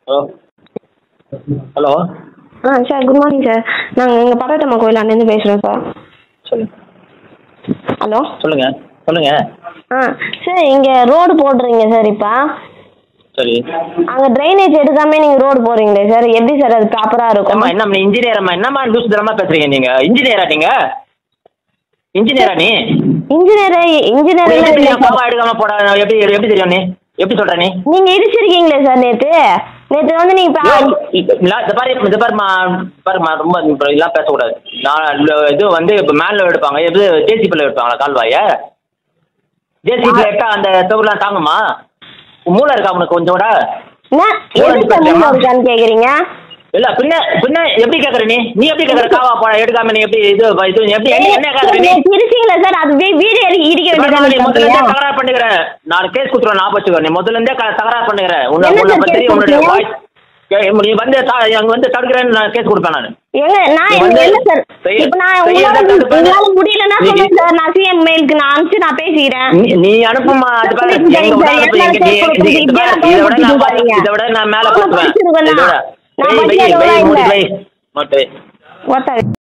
Hello hello ஆ sir good morning sir நாங்கள் இங்கே பரவட்டம்மா கோயில் அங்கேருந்து பேசுகிறோம் சார் சொல்லுங்க ஹலோ சொல்லுங்க சொல்லுங்க ஆ சார் இங்கே ரோடு போடுறீங்க சார் இப்போ சரி அங்கே ட்ரைனேஜ் எடுக்காமே நீங்கள் ரோடு போடுறீங்களே சார் எப்படி சார் அது ப்ராப்பராக இருக்கும் அம்மா என்ன இன்ஜினியர் அம்மா என்னம்மா லூஸ் தரமா பேசுறீங்க நீங்க இன்ஜினியரா நீங்க இன்ஜினியரா நீ இன்ஜினியர் இன்ஜினியர் எப்படி இல்லை நீ பாப்பா எடுக்காம போட எப்படி எப்படி தெரியும் நீ எப்படி சொல்ற நீ நீங்கள் இடிச்சிருக்கீங்களே சார் நேற்று நேற்று வந்து நீங்கள் யோ, இப்போ இப்ப இல்ல, இந்த பாரு இந்த பாருமா பாருமா ரொம்ப இப்ப இதெல்லாம் பேசக்கூடாது நான் இல்ல, இது வந்து இப்ப மேல எடுப்பாங்க இது ஜேசிபில எடுப்பாங்களா கால்வாய ஜேசிபில எடுத்தா அந்த தொகுலாம் தாங்குமா மூளை இருக்கா உனக்கு கொஞ்சம் கூட என்ன எது சார் மூணு இருக்கான்னு கேட்குறீங்க இல்ல பின்ன பின்ன எப்படி கேக்குற நீ நீ எப்படி கேக்குற காவா போட எடுக்காம நீ எப்படி இது இது எப்படி என்ன என்ன கேக்குற நீ திருச்சிங்களா சார் அது வீ- வீடு எரி- இடிக்க பாரும்மா, நீ முதல்ல இருந்தே வேண்டியதானே தகராறு பண்ணுகிற நான் கேஸ் குடுத்துருவேன் நான் வச்சுக்கோ நீ முதல்ல இருந்தே க- தகராறு பண்ணுகிற உன்னை என்ன உன்னை சார் பத்தி கேஸ் உன்னுடைய கொடுத்தீங்க? வாய்ஸ் நீ வந்து த- அங்க வந்து தடுக்கிறேன்னு நான் கேஸ் கொடுப்பேன் நான் எங்க நான் நீ என்ன வந்து இல்ல சார் செய்ய- இப்ப நான் செய்ய உங்களால தப்பு பண்ணு. உங்களால முடியலன்னா நீ- சொல்லுங்க சார் நான் சிஎம் மெயிலுக்கு நான் அனுப்பிச்சு நான் பேசிக்கிறேன் நீ- நீ அனுப்புமா அது பாரு சரி, எங்க சரி, விட அனுப்பு, எத்தனை எங்க- நீ- பேர் நீ- இது பாரு, கொடுத்து இதை விட நான் இப்படி பாரு, இதை விட நான் மேல அவ்வளவு கொடுத்துருவேன் படிச்சிருக்கேன்னா? இதை விட. நான் வை, வை, படிக்காதவளா வை, மூடி இல்ல. வை. மூடி வை. ஒத்த